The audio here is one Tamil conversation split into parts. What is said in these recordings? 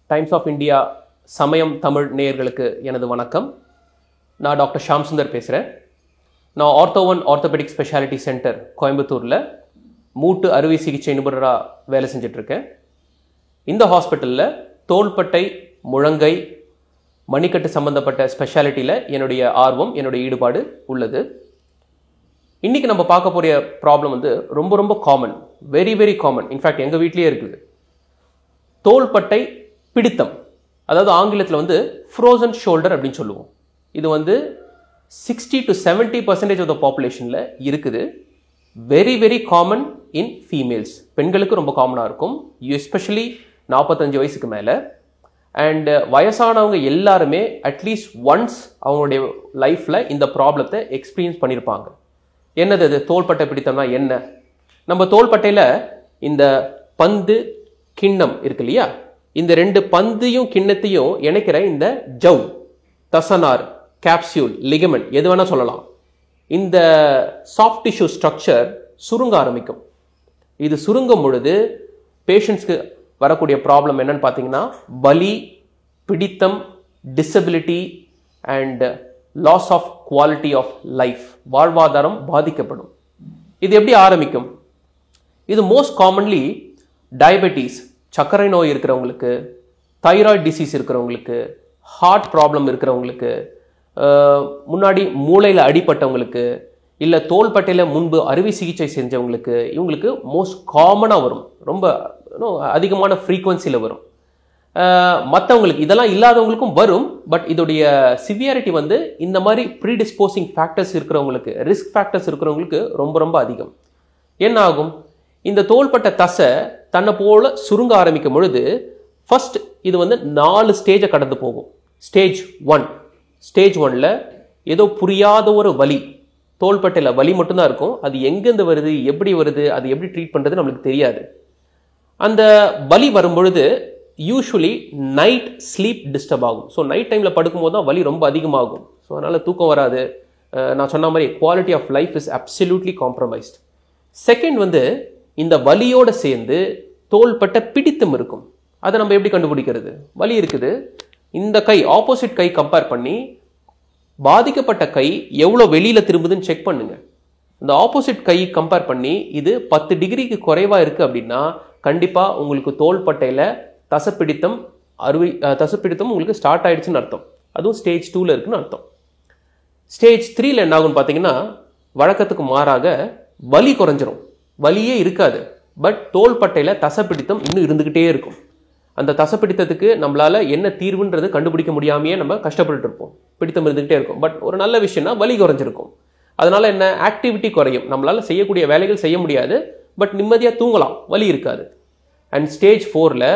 டைம்ஸ் ஆஃப் இந்தியா சமயம் தமிழ் நேயர்களுக்கு எனது வணக்கம் நான் டாக்டர் ஷாம் சுந்தர் பேசுகிறேன் நான் ஆர்த்தோவன் ஆர்த்தோபெடிக் ஸ்பெஷாலிட்டி சென்டர் கோயம்புத்தூரில் மூட்டு அறுவை சிகிச்சை நிபுணராக வேலை செஞ்சிட்ருக்கேன் இந்த ஹாஸ்பிட்டலில் தோள்பட்டை முழங்கை மணிக்கட்டு சம்பந்தப்பட்ட ஸ்பெஷாலிட்டியில் என்னுடைய ஆர்வம் என்னுடைய ஈடுபாடு உள்ளது இன்றைக்கி நம்ம பார்க்க போகிற ப்ராப்ளம் வந்து ரொம்ப ரொம்ப common very very common in fact எங்கள் வீட்லேயே இருக்குது தோள்பட்டை பிடித்தம் அதாவது ஆங்கிலத்தில் வந்து ஃப்ரோசன் ஷோல்டர் அப்படின்னு சொல்லுவோம் இது வந்து sixty to seventy percentage of the பாப்புலேஷனில் இருக்குது very very common in females பெண்களுக்கு ரொம்ப காமனாக இருக்கும் எஸ்பெஷலி நாற்பத்தஞ்சு வயசுக்கு மேலே அண்ட் வயசானவங்க எல்லாருமே அட்லீஸ்ட் ஒன்ஸ் அவங்களுடைய லைஃப்பில் இந்த ப்ராப்ளத்தை எக்ஸ்பீரியன்ஸ் பண்ணியிருப்பாங்க என்னது அது தோள்பட்டை பிடித்தம்னா என்ன நம்ம தோள்பட்டையில் இந்த பந்து கிண்ணம் இருக்கு இல்லையா இந்த ரெண்டு பந்தையும் கிண்ணத்தையும் இணைக்கிற இந்த ஜவ் தசனார் கேப்சியூல் லிகமெண்ட் எது வேணால் சொல்லலாம் இந்த சாஃப்ட் டிஷ்யூ ஸ்ட்ரக்சர் சுருங்க ஆரம்பிக்கும் இது சுருங்கும் பொழுது பேஷண்ட்ஸ்க்கு வரக்கூடிய ப்ராப்ளம் என்னன்னு பார்த்தீங்கன்னா வலி பிடித்தம் disability and loss of quality of life வாழ்வாதாரம் பாதிக்கப்படும் இது எப்படி ஆரம்பிக்கும் இது மோஸ்ட் காமன்லி டயபெட்டிஸ் சர்க்கரை நோய் இருக்கிறவங்களுக்கு தைராய்டு டிசீஸ் இருக்கிறவங்களுக்கு ஹார்ட் ப்ராப்ளம் இருக்கிறவங்களுக்கு முன்னாடி மூளையில் அடிப்பட்டவங்களுக்கு இல்லை தோள்பட்டையில் முன்பு அறுவை சிகிச்சை செஞ்சவங்களுக்கு இவங்களுக்கு மோஸ்ட் காமனாக வரும் ரொம்ப அதிகமான ஃப்ரீக்குவன்சியில் வரும் மற்றவங்களுக்கு இதெல்லாம் இல்லாதவங்களுக்கும் வரும் பட் இதோடைய சிவியாரிட்டி வந்து இந்த மாதிரி ப்ரீடிஸ்போசிங் ஃபேக்டர்ஸ் இருக்கிறவங்களுக்கு ரிஸ்க் ஃபேக்டர்ஸ் இருக்கிறவங்களுக்கு ரொம்ப ரொம்ப அதிகம் என்ன ஆகும் இந்த தோள்பட்ட தசை தன்னை போல சுருங்க ஆரம்பிக்கும் பொழுது ஃபர்ஸ்ட் இது வந்து நாலு ஸ்டேஜை கடந்து போகும் ஸ்டேஜ் ஒன் ஸ்டேஜ் ஒனில் ஏதோ புரியாத ஒரு வலி தோள்பட்டையில் வலி மட்டும்தான் இருக்கும் அது எங்கேருந்து வருது எப்படி வருது அது எப்படி ட்ரீட் பண்ணுறது நம்மளுக்கு தெரியாது அந்த வலி வரும்பொழுது யூஸ்வலி நைட் ஸ்லீப் டிஸ்டர்ப் ஆகும் ஸோ நைட் டைமில் படுக்கும்போது தான் வலி ரொம்ப அதிகமாகும் ஸோ அதனால் தூக்கம் வராது நான் சொன்ன மாதிரி quality of life is absolutely compromised second வந்து இந்த வலியோடு சேர்ந்து தோள்பட்ட பிடித்தம் இருக்கும் அதை நம்ம எப்படி கண்டுபிடிக்கிறது வலி இருக்குது இந்த கை ஆப்போசிட் கை கம்பேர் பண்ணி பாதிக்கப்பட்ட கை எவ்வளோ வெளியில் திரும்புதுன்னு செக் பண்ணுங்க இந்த ஆப்போசிட் கை கம்பேர் பண்ணி இது பத்து டிகிரிக்கு குறைவாக இருக்குது அப்படின்னா கண்டிப்பாக உங்களுக்கு தோள்பட்டையில் தசப்பிடித்தம் அறுவை தசப்பிடித்தம் உங்களுக்கு ஸ்டார்ட் ஆயிடுச்சுன்னு அர்த்தம் அதுவும் ஸ்டேஜ் டூவில் இருக்குன்னு அர்த்தம் ஸ்டேஜ் த்ரீல என்ன ஆகும்னு பார்த்தீங்கன்னா வழக்கத்துக்கு மாறாக வலி குறைஞ்சிரும் வலியே இருக்காது பட் தோள்பட்டையில் தசப்பிடித்தம் இன்னும் இருந்துக்கிட்டே இருக்கும் அந்த தசப்பிடித்தத்துக்கு நம்மளால என்ன தீர்வுன்றது கண்டுபிடிக்க முடியாமையே நம்ம கஷ்டப்பட்டு இருப்போம் பிடித்தம் இருந்துகிட்டே இருக்கும் பட் ஒரு நல்ல விஷயம்னா வலி குறைஞ்சிருக்கும் அதனால என்ன ஆக்டிவிட்டி குறையும் நம்மளால செய்யக்கூடிய வேலைகள் செய்ய முடியாது பட் நிம்மதியாக தூங்கலாம் வலி இருக்காது அண்ட் ஸ்டேஜ் ஃபோரில்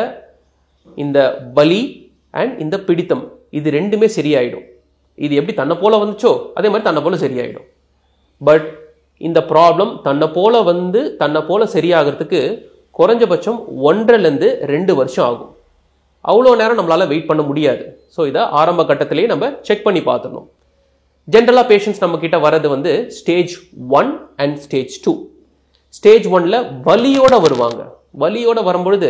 இந்த வலி அண்ட் இந்த பிடித்தம் இது ரெண்டுமே சரியாயிடும் இது எப்படி தன்னை போல வந்துச்சோ அதே மாதிரி தன்னை போல சரியாயிடும் பட் இந்த ப்ராப்ளம் தன்னை போல வந்து தன்னை போல சரியாகிறதுக்கு குறைஞ்சபட்சம் ஒன்றரைலேருந்து ரெண்டு வருஷம் ஆகும் அவ்வளோ நேரம் நம்மளால் வெயிட் பண்ண முடியாது ஸோ இதை ஆரம்ப கட்டத்திலேயே நம்ம செக் பண்ணி பார்த்துடணும் ஜென்ரலாக பேஷண்ட்ஸ் நம்ம கிட்ட வர்றது வந்து stage one and stage two stage ஒன்ல வலியோட வருவாங்க வலியோட வரும்பொழுது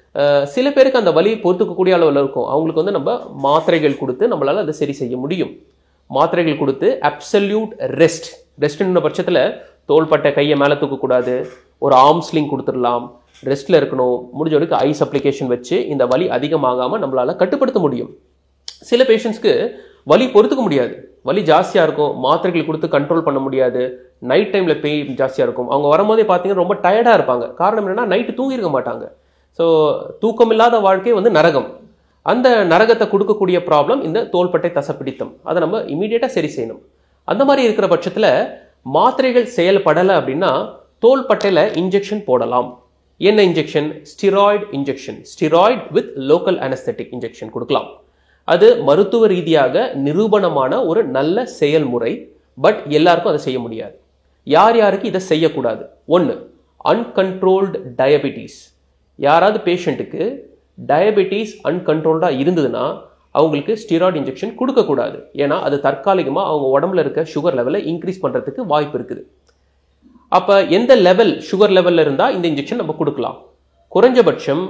சில பேருக்கு அந்த வலி பொறுத்துக்கக்கூடிய அளவில் இருக்கும் அவங்களுக்கு வந்து நம்ம மாத்திரைகள் கொடுத்து நம்மளால் அதை சரி செய்ய முடியும் மாத்திரைகள் கொடுத்து அப்சல்யூட் ரெஸ்ட் ரெஸ்ட்ன்ற பட்சத்தில் தோள்பட்டை கையை மேலே தூக்கக்கூடாது ஒரு ஆர்ம்ஸ்லிங் கொடுத்துடலாம் ரெஸ்ட்டில் இருக்கணும் முடிஞ்ச வரைக்கும் ஐஸ் அப்ளிகேஷன் வச்சு இந்த வலி அதிகமாகாமல் நம்மளால் கட்டுப்படுத்த முடியும் சில பேஷண்ட்ஸ்க்கு வலி பொறுத்துக்க முடியாது வலி ஜாஸ்தியாக இருக்கும் மாத்திரைகள் கொடுத்து கண்ட்ரோல் பண்ண முடியாது நைட் டைமில் பெயின் ஜாஸ்தியாக இருக்கும் அவங்க வரும்போதே பார்த்தீங்கன்னா ரொம்ப டயர்டாக இருப்பாங்க காரணம் என்னென்னா நைட்டு தூங்கியிருக்க மாட்டாங்க ஸோ தூக்கமில்லாத வாழ்க்கை வந்து நரகம் அந்த நரகத்தை கொடுக்கக்கூடிய ப்ராப்ளம் இந்த தோள்பட்டை தசப்பிடித்தம் அதை நம்ம இமீடியட்டாக சரி செய்யணும் அந்த மாதிரி இருக்கிற பட்சத்தில் மாத்திரைகள் செயல்படலை அப்படின்னா தோள்பட்டையில் இன்ஜெக்ஷன் போடலாம் என்ன injection steroid injection steroid with local anaesthetic injection கொடுக்கலாம் அது மருத்துவ ரீதியாக நிரூபணமான ஒரு நல்ல செயல்முறை பட் எல்லாருக்கும் அதை செய்ய முடியாது யார் யாருக்கு இதை செய்யக்கூடாது ஒன்று அன்கண்ட்ரோல்டு டயபிட்டிஸ் யாராவது பேஷண்ட்டுக்கு டயபெட்டிஸ் அன்கண்ட்ரோல்டாக இருந்ததுன்னா அவங்களுக்கு ஸ்டீராய்டு இன்ஜெக்ஷன் கொடுக்கக்கூடாது ஏன்னா அது தற்காலிகமாக அவங்க உடம்புல இருக்க சுகர் லெவலை இன்க்ரீஸ் பண்ணுறதுக்கு வாய்ப்பு இருக்குது அப்போ எந்த லெவல் சுகர் லெவலில் இருந்தால் இந்த இன்ஜெக்ஷன் நம்ம கொடுக்கலாம் குறைஞ்சபட்சம்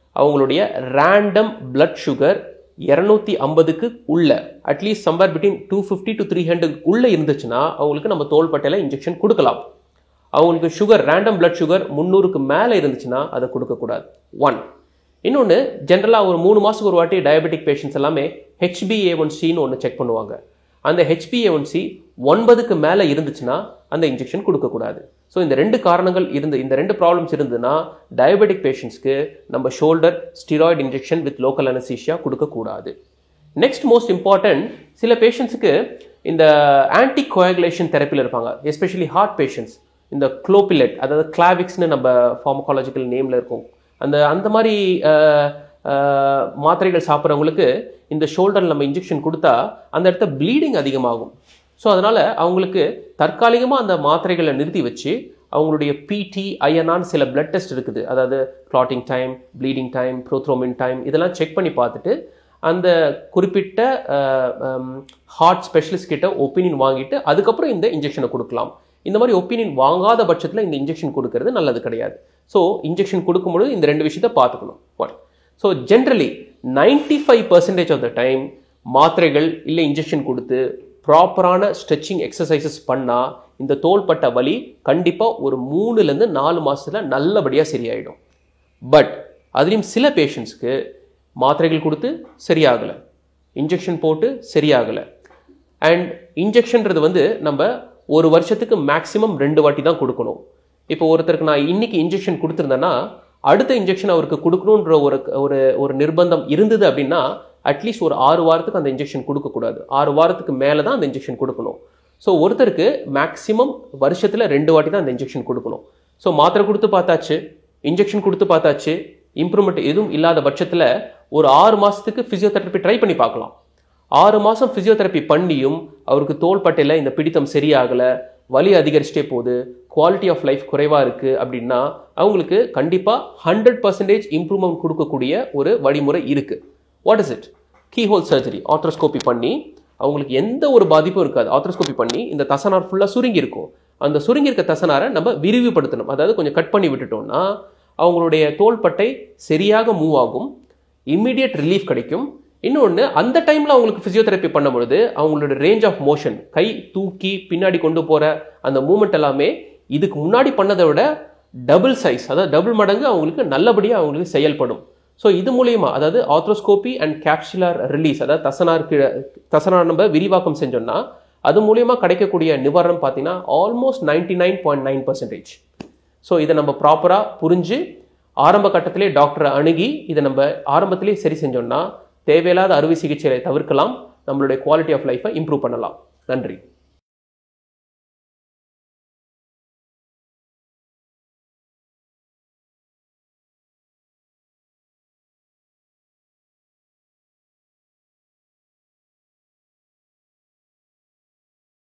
அவங்களுடைய ரேண்டம் blood சுகர் இரநூத்தி ஐம்பதுக்கு உள்ள at least somewhere between two fifty to three hundred உள்ள இருந்துச்சுன்னா அவங்களுக்கு நம்ம தோள்பட்டையில் இன்ஜெக்ஷன் கொடுக்கலாம் அவங்களுக்கு சுகர் ரேண்டம் blood சுகர் முந்நூறுக்கு மேலே இருந்துச்சுன்னா அதை கொடுக்கக்கூடாது ஒன் இன்னொன்று ஜென்ரலாக ஒரு மூணு மாதத்துக்கு ஒரு வாட்டி டயபெட்டிக் பேஷண்ட்ஸ் எல்லாமே ஹெச்பிஏ ஒன் சின்னு ஒன்று செக் பண்ணுவாங்க அந்த ஹெச்பிஏ ஒன் சி ஒன்பதுக்கு மேலே இருந்துச்சுன்னா அந்த இன்ஜெக்ஷன் கொடுக்கக்கூடாது ஸோ இந்த ரெண்டு காரணங்கள் இருந்து இந்த ரெண்டு ப்ராப்ளம்ஸ் இருந்ததுன்னா டயபெட்டிக் பேஷண்ட்ஸ்க்கு நம்ம shoulder steroid injection with local anaesthesia கொடுக்கக்கூடாது நெக்ஸ்ட் மோஸ்ட் இம்பார்ட்டன்ட் சில பேஷண்ட்ஸுக்கு இந்த ஆன்டி கோயாகுலேஷன் தெரப்பியில் இருப்பாங்க எஸ்பெஷலி ஹார்ட் பேஷண்ட்ஸ் இந்த குளோபிலெட் அதாவது கிளாவிக்ஸ்னு நம்ம ஃபார்மகாலஜிக்கல் நேமில் இருக்கும் அந்த அந்த மாதிரி அஹ், அஹ், மாத்திரைகள் சாப்பிட்றவங்களுக்கு இந்த ஷோல்டரில் நம்ம இன்ஜெக்ஷன் கொடுத்தா அந்த இடத்த ப்ளீடிங் அதிகமாகும் ஸோ அதனால் அவங்களுக்கு தற்காலிகமாக அந்த மாத்திரைகளை நிறுத்தி வச்சு அவங்களுடைய பிடி ஐஎன்ஆன் சில பிளட் டெஸ்ட் இருக்குது அதாவது clotting time bleeding time prothrombin time இதெல்லாம் செக் பண்ணி பார்த்துட்டு அந்த குறிப்பிட்ட ஹார்ட் ஸ்பெஷலிஸ்ட் கிட்ட ஒப்பீனியன் வாங்கிட்டு அதுக்கப்புறம் இந்த இன்ஜெக்ஷனை கொடுக்கலாம் இந்த மாதிரி ஒப்பீனியன் வாங்காத பட்சத்தில் இந்த இன்ஜெக்ஷன் கொடுக்கறது நல்லது கிடையாது ஸோ இன்ஜெக்ஷன் கொடுக்கும்பொழுது இந்த ரெண்டு விஷயத்தை பார்த்துக்கணும் one so generally ninety five percentage of the time மாத்திரைகள் இல்லை இன்ஜெக்ஷன் கொடுத்து ப்ராப்பரான ஸ்ட்ரெச்சிங் எக்ஸசைசஸ் பண்ணால் இந்த தோள்பட்ட வலி கண்டிப்பாக ஒரு மூணுலேருந்து நாலு மாசத்துல நல்லபடியாக சரியாயிடும் பட் அதுலேயும் சில பேஷண்ட்ஸ்க்கு மாத்திரைகள் கொடுத்து சரியாகலை இன்ஜெக்ஷன் போட்டு சரியாகலை அண்ட் இன்ஜெக்ஷன்றது வந்து நம்ம ஒரு வருஷத்துக்கு மேக்ஸிமம் ரெண்டு வாட்டி தான் கொடுக்கணும் இப்போ ஒருத்தருக்கு நான் இன்னைக்கு இன்ஜெக்ஷன் கொடுத்துருந்தேன்னா அடுத்த இன்ஜெக்ஷன் அவருக்கு கொடுக்கணுன்ற ஒரு ஒரு ஒரு நிர்பந்தம் இருந்தது அப்படின்னா அட்லீஸ்ட் ஒரு ஆறு வாரத்துக்கு அந்த இன்ஜெக்ஷன் கொடுக்கக்கூடாது ஆறு வாரத்துக்கு மேலே தான் அந்த இன்ஜெக்ஷன் கொடுக்கணும் ஸோ ஒருத்தருக்கு மேக்ஸிமம் வருஷத்தில் ரெண்டு வாட்டி தான் அந்த இன்ஜெக்ஷன் கொடுக்கணும் ஸோ மாத்திரை கொடுத்து பார்த்தாச்சு இன்ஜெக்ஷன் கொடுத்து பார்த்தாச்சு இம்ப்ரூவ்மெண்ட் எதுவும் இல்லாத பட்சத்தில் ஒரு ஆறு மாதத்துக்கு ஃபிசியோதெரப்பி ட்ரை பண்ணி பார்க்கலாம் ஆறு மாதம் ஃபிசியோதெரப்பி பண்ணியும் அவருக்கு தோள்பட்டையில் இந்த பிடித்தம் சரியாகலை வலி அதிகரிச்சிட்டே போகுது குவாலிட்டி ஆஃப் லைஃப் குறைவாக இருக்குது அப்படின்னா அவங்களுக்கு கண்டிப்பாக ஹண்ட்ரட் பர்சன்டேஜ் இம்ப்ரூவ்மெண்ட் கொடுக்கக்கூடிய ஒரு வழிமுறை இருக்குது what is it keyhole surgery arthroscopy பண்ணி அவங்களுக்கு எந்த ஒரு பாதிப்பும் இருக்காது ஆத்ரோஸ்கோபி பண்ணி இந்த தசனார் ஃபுல்லாக சுருங்கி இருக்கும் அந்த சுருங்கி இருக்க தசனாரை நம்ம விரிவுபடுத்தணும் அதாவது கொஞ்சம் கட் பண்ணி விட்டுட்டோம்னா அவங்களுடைய தோள்பட்டை சரியாக மூவ் ஆகும் இம்மிடியட் ரிலீஃப் கிடைக்கும் இன்னொன்று அந்த டைமில் அவங்களுக்கு ஃபிசியோதெரப்பி பண்ணும்பொழுது அவங்களோட ரேஞ்ச் ஆஃப் மோஷன் கை தூக்கி பின்னாடி கொண்டு போகிற அந்த மூமெண்ட் எல்லாமே இதுக்கு முன்னாடி பண்ணதை விட டபுள் சைஸ் அதாவது டபுள் மடங்கு அவங்களுக்கு நல்லபடியாக அவங்களுக்கு செயல்படும் ஸோ இது மூலியமா அதாவது ஆத்ரோஸ்கோபி அண்ட் கேப்சுலார் ரிலீஸ் அதாவது தசனார் கீழே தசனார் நம்ம விரிவாக்கம் செஞ்சோம்னா அது மூலியமா கிடைக்கக்கூடிய நிவாரணம் பார்த்தீங்கன்னா almost ninety nine point nine percentage so இதை நம்ம ப்ராப்பராக புரிஞ்சு ஆரம்ப கட்டத்திலே டாக்டரை அணுகி இதை நம்ம ஆரம்பத்திலே சரி செஞ்சோம்னா தேவையில்லாத அறுவை சிகிச்சையை தவிர்க்கலாம் நம்மளுடைய குவாலிட்டி ஆஃப் லைஃப்பை இம்ப்ரூவ் பண்ணலாம் நன்றி